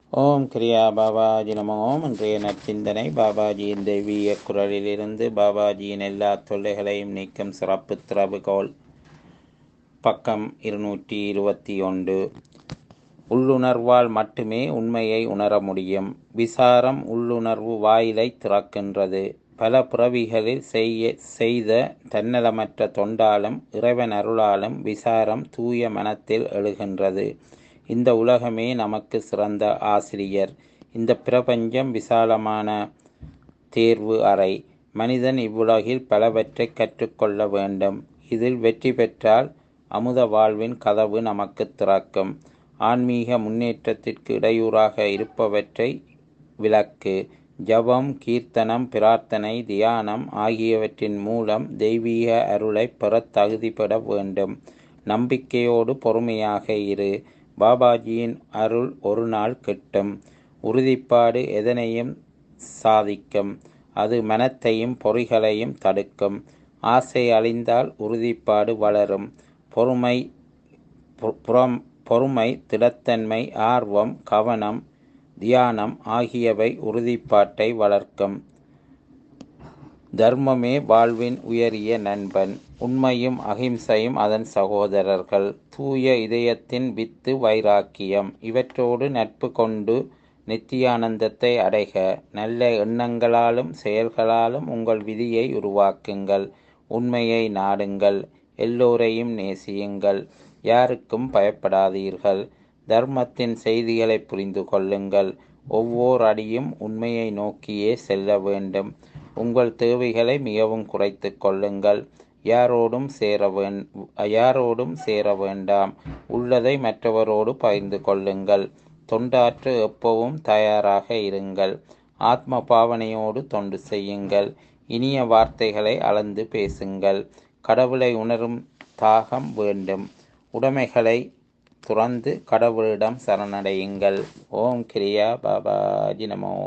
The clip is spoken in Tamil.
ஓம் கிரியா பாபாஜி நம ஓம் இன்றைய நற்சிந்தனை பாபாஜியின் தெய்வீக குரலிலிருந்து பாபாஜியின் எல்லா தொல்லைகளையும் நீக்கும் சிறப்பு திறவுகோல் பக்கம் இருநூற்றி இருபத்தி ஒன்று உள்ளுணர்வால் மட்டுமே உண்மையை உணர முடியும் விசாரம் உள்ளுணர்வு வாயிலை திறக்கின்றது பல பிறவிகளில் செய்ய செய்த தன்னலமற்ற தொண்டாலும் இறைவன் அருளாலும் விசாரம் தூய மனத்தில் எழுகின்றது இந்த உலகமே நமக்கு சிறந்த ஆசிரியர் இந்த பிரபஞ்சம் விசாலமான தேர்வு அறை மனிதன் இவ்வுலகில் பலவற்றை கற்றுக்கொள்ள வேண்டும் இதில் வெற்றி பெற்றால் அமுத வாழ்வின் கதவு நமக்கு திறக்கும் ஆன்மீக முன்னேற்றத்திற்கு இடையூறாக இருப்பவற்றை விளக்கு ஜபம் கீர்த்தனம் பிரார்த்தனை தியானம் ஆகியவற்றின் மூலம் தெய்வீக அருளை பெற தகுதி பெற வேண்டும் நம்பிக்கையோடு பொறுமையாக இரு பாபாஜியின் அருள் ஒரு நாள் கிட்டும் உறுதிப்பாடு எதனையும் சாதிக்கும் அது மனத்தையும் பொறிகளையும் தடுக்கும் ஆசை அழிந்தால் உறுதிப்பாடு வளரும் பொறுமை புறம் பொறுமை திடத்தன்மை ஆர்வம் கவனம் தியானம் ஆகியவை உறுதிப்பாட்டை வளர்க்கும் தர்மமே வாழ்வின் உயரிய நண்பன் உண்மையும் அகிம்சையும் அதன் சகோதரர்கள் தூய இதயத்தின் வித்து வைராக்கியம் இவற்றோடு நட்பு கொண்டு நித்தியானந்தத்தை அடைக நல்ல எண்ணங்களாலும் செயல்களாலும் உங்கள் விதியை உருவாக்குங்கள் உண்மையை நாடுங்கள் எல்லோரையும் நேசியுங்கள் யாருக்கும் பயப்படாதீர்கள் தர்மத்தின் செய்திகளை புரிந்து கொள்ளுங்கள் ஒவ்வொரு அடியும் உண்மையை நோக்கியே செல்ல வேண்டும் உங்கள் தேவைகளை மிகவும் குறைத்து கொள்ளுங்கள் யாரோடும் சேர வேண் யாரோடும் சேர வேண்டாம் உள்ளதை மற்றவரோடு பகிர்ந்து கொள்ளுங்கள் தொண்டாற்ற எப்பவும் தயாராக இருங்கள் ஆத்ம பாவனையோடு தொண்டு செய்யுங்கள் இனிய வார்த்தைகளை அளந்து பேசுங்கள் கடவுளை உணரும் தாகம் வேண்டும் உடைமைகளை துறந்து கடவுளிடம் சரணடையுங்கள் ஓம் கிரியா பாபாஜி நமோ